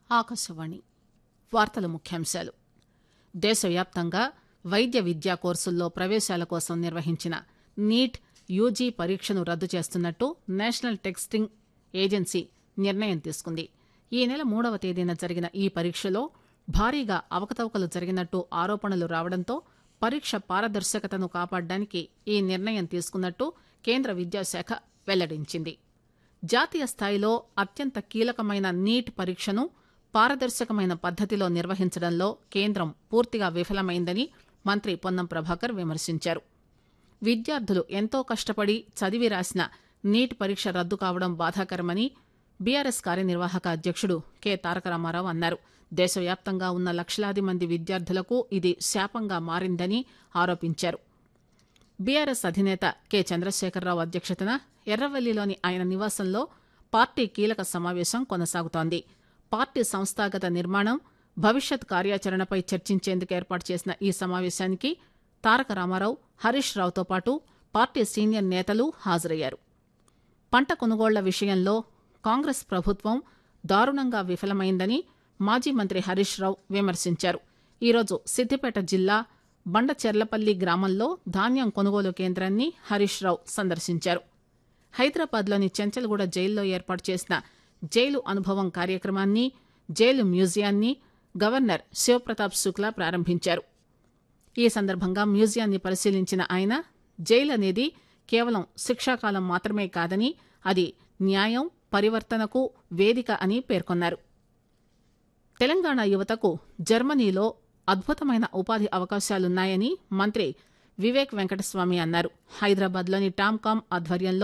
ఆకాశవాణి వార్తల ముఖ్యాంశాలు దేశవ్యాప్తంగా వైద్య విద్యా కోర్సుల్లో ప్రవేశాల కోసం నిర్వహించిన నీట్ యూజీ పరీక్షను రద్దు చేస్తున్నట్టు నేషనల్ టెస్టింగ్ ఏజెన్సీ నిర్ణయం తీసుకుంది ఈ నెల మూడవ తేదీన జరిగిన ఈ పరీక్షలో భారీగా అవకతవకలు జరిగినట్టు ఆరోపణలు రావడంతో పరీక్ష పారదర్శకతను కాపాడడానికి ఈ నిర్ణయం తీసుకున్నట్టు కేంద్ర విద్యాశాఖ వెల్లడించింది జాతీయ స్థాయిలో అత్యంత కీలకమైన నీట్ పరీక్షను పారదర్శకమైన పద్దతిలో నిర్వహించడంలో కేంద్రం పూర్తిగా విఫలమైందని మంత్రి పొన్నం ప్రభాకర్ విమర్శించారు విద్యార్థులు ఎంతో కష్టపడి చదివి రాసిన నీట్ పరీక్ష రద్దు కావడం బాధాకరమని బీఆర్ఎస్ కార్యనిర్వాహక అధ్యక్షుడు కె తారక రామారావు అన్నారు దేశవ్యాప్తంగా ఉన్న లక్షలాది మంది విద్యార్థులకు ఇది శాపంగా మారిందని ఆరోపించారు బీఆర్ఎస్ అధినేత కె చంద్రశేఖరరావు అధ్యక్షతన ఎర్రవల్లిలోని ఆయన నివాసంలో పార్టీ కీలక సమావేశం కొనసాగుతోంది పార్టీ సంస్థాగత నిర్మాణం భవిష్యత్ కార్యాచరణపై చర్చించేందుకు ఏర్పాటు చేసిన ఈ సమావేశానికి తారక రామారావు హరీష్ రావుతో పాటు పార్టీ సీనియర్ నేతలు హాజరయ్యారు పంట కొనుగోళ్ల విషయంలో కాంగ్రెస్ ప్రభుత్వం దారుణంగా విఫలమైందని మాజీ మంత్రి హరీష్ రావు విమర్శించారు ఈరోజు సిద్దిపేట జిల్లా బండచెర్లపల్లి గ్రామంలో ధాన్యం కొనుగోలు కేంద్రాన్ని హరీష్ రావు సందర్శించారు హైదరాబాద్లోని చెంచల్గూడ జైల్లో ఏర్పాటు చేసిన జైలు అనుభవం కార్యక్రమాన్ని జైలు మ్యూజియాన్ని గవర్నర్ శివప్రతాప్ శుక్లా ప్రారంభించారు ఈ సందర్భంగా మ్యూజియాన్ని పరిశీలించిన ఆయన జైలు అనేది కేవలం శిక్షాకాలం మాత్రమే కాదని అది న్యాయం పరివర్తనకు వేదిక అని పేర్కొన్నారు తెలంగాణ యువతకు జర్మనీలో అద్భుతమైన ఉపాధి అవకాశాలున్నాయని మంత్రి వివేక్ వెంకటస్వామి అన్నారు హైదరాబాద్లోని టామ్కామ్ ఆధ్వర్యంలో